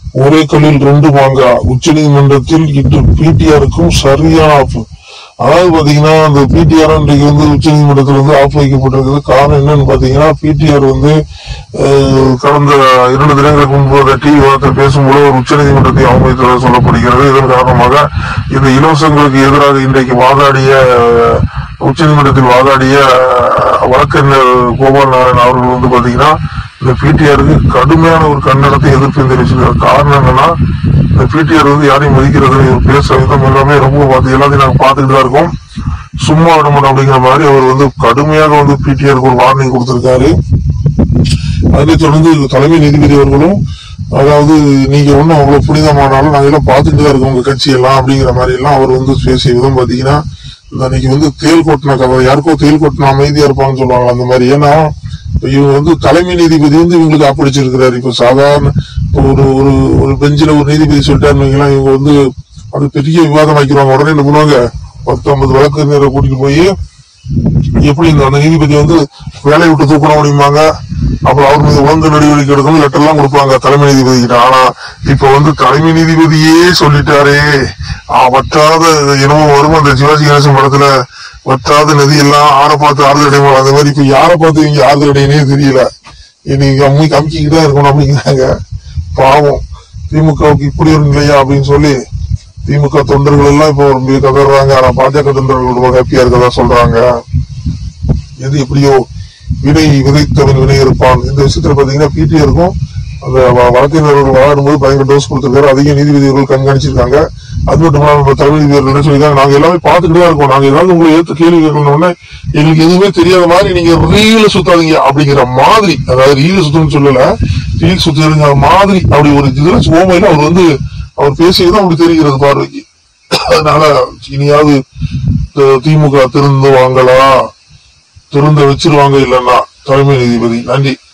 ஒரே கல்லில் ரெண்டு மாங்கா உச்ச நீதிமன்றத்தில் இன்று பிடிஆருக்கும் சரியான ஆப்பு அதாவது பாத்தீங்கன்னா அந்த பிடிஆர் இன்றைக்கு வந்து உச்ச நீதிமன்றத்தில் வந்து ஆப்பு வைக்கப்பட்டிருக்குது காரணம் என்னன்னு பாத்தீங்கன்னா பிடிஆர் வந்து அஹ், கடந்த இரண்டு தினங்களுக்கு முன்பு டிவி வாரத்தில் பேசும்போது ஒரு உச்ச நீதிமன்றத்தை அவமதித்ததாக சொல்லப்படுகிறது இதன் காரணமாக இந்த இலவசங்களுக்கு எதிராக இன்றைக்கு வாதாடிய அஹ், உச்சநீதிமன்றத்தில் வாதாடிய அஹ், வழக்கறிஞர் கோபால் நாராயணன் அவர்கள் வந்து பாத்தீங்கன்னா இந்த பிடிஆருக்கு கடுமையான ஒரு கண்டனத்தை எதிர்ப்பு தெரிவிச்சிருக்காரு காரணம் என்னன்னா இந்த பிடிஆர் வந்து யாரையும் மதிக்கிறது இவர் பேச விதம் எல்லாமே ரொம்ப பார்த்து எல்லாத்தையும் நாங்க பார்த்துட்டு தான் இருக்கோம் சும்மா விட மாட்டோம் அப்படிங்கிற மாதிரி அவர் வந்து கடுமையாக வந்து பிடிஆருக்கு ஒரு வார்னிங் கொடுத்திருக்காரு அதைத் தொடர்ந்து இந்த தலைமை நீதிபதி அவர்களும் அதாவது நீங்க ஒண்ணும் அவ்வளவு புனிதமானாலும் நாங்க எல்லாம் பார்த்துட்டு தான் இருக்கோம் உங்க கட்சி எல்லாம் அப்படிங்கிற மாதிரி எல்லாம் அவர் வந்து பேசிய விதம் பாத்தீங்கன்னா இந்த அன்னைக்கு வந்து தேல் கொட்டின கதை யாருக்கோ தேல் கொட்டின அமைதியா இருப்பாங்கன்னு சொல்லுவாங்க அந்த மாதிரி ஏன்னா இப்ப இவங்க வந்து தலைமை நீதிபதி வந்து இவங்களுக்கு ஆப்படிச்சிருக்கிறாரு இப்ப சாதாரண இப்ப ஒரு ஒரு ஒரு பெஞ்சில ஒரு நீதிபதி சொல்லிட்டாருன்னு வைங்களேன், இவங்க வந்து அது பெரிய விவாதம் வைக்கிறாங்க உடனே என்ன பண்ணுவாங்க பத்து ஐம்பது வழக்கறிஞரை கூட்டிட்டு போய் எப்படி இந்த அந்த நீதிபதி வந்து வேலையை விட்டு தூக்கண முடியுமாங்க அப்புறம் அவர் மீது உழந்து நடவடிக்கை எடுக்கணும் லெட்டர் எல்லாம் கொடுப்பாங்க தலைமை நீதிபதி கிட்ட ஆனா இப்ப வந்து தலைமை நீதிபதியே சொல்லிட்டாரே ஆ, வற்றாத என்னமோ வரும் அந்த சிவாஜி கணேசன் படத்துல வற்றாத நதி எல்லாம் ஆற பார்த்து ஆறுதல் அடைவோம் அந்த மாதிரி இப்ப யாரை பார்த்து இவங்க ஆறுதல் அடையனே தெரியல இன்னைக்கு அம்மி கமிக்கிட்டு தான் இருக்கணும் அப்படிங்கிறாங்க பாவம் திமுகவுக்கு இப்படி ஒரு நிலையா அப்படின்னு சொல்லி திமுக தொண்டர்கள் எல்லாம் இப்போ ரொம்ப கதறாங்க ஆனா பாஜக தொண்டர்கள் ரொம்ப ஹாப்பியா இருக்கதா சொல்றாங்க எது எப்படியோ வினை விதைத்தவன் வினை இருப்பான் இந்த விஷயத்துல பாத்தீங்கன்னா பிடி இருக்கும் அந்த வ- வழக்கறிஞர்கள் விளையாடும்போது பயங்கர டோஸ் கொடுத்திருக்காரு அதிகம் நீதிபதிகள் கண்காணிச்சிருக்காங்க அது மட்டும் இல்லாம நம்ம தலைமை நீதிபதிகள் என்ன சொல்லியிருக்காங்க நாங்க எல்லாமே பார்த்துட்டு தான் இருக்கோம் நாங்க ஏதாவது உங்களை ஏத்து கேள்வி கேட்கணும்னு எங்களுக்கு எதுவுமே தெரியாத மாதிரி நீங்க ரீல சுத்தாதீங்க அப்படிங்கிற மாதிரி அதாவது ரீல சுத்தணும்னு சொல்லல ரீல் சுத்துறதுங்க மாதிரி அப்படி ஒரு இதுல ஓமையில அவர் வந்து அவர் பேசியதும் அப்படி தெரிகிறது பார்வைக்கு அதனால இனியாவது தி- திமுக திருந்து வாங்கலாம் திருந்த வச்சிருவாங்க இல்லைன்னா தலைமை நீதிபதி நன்றி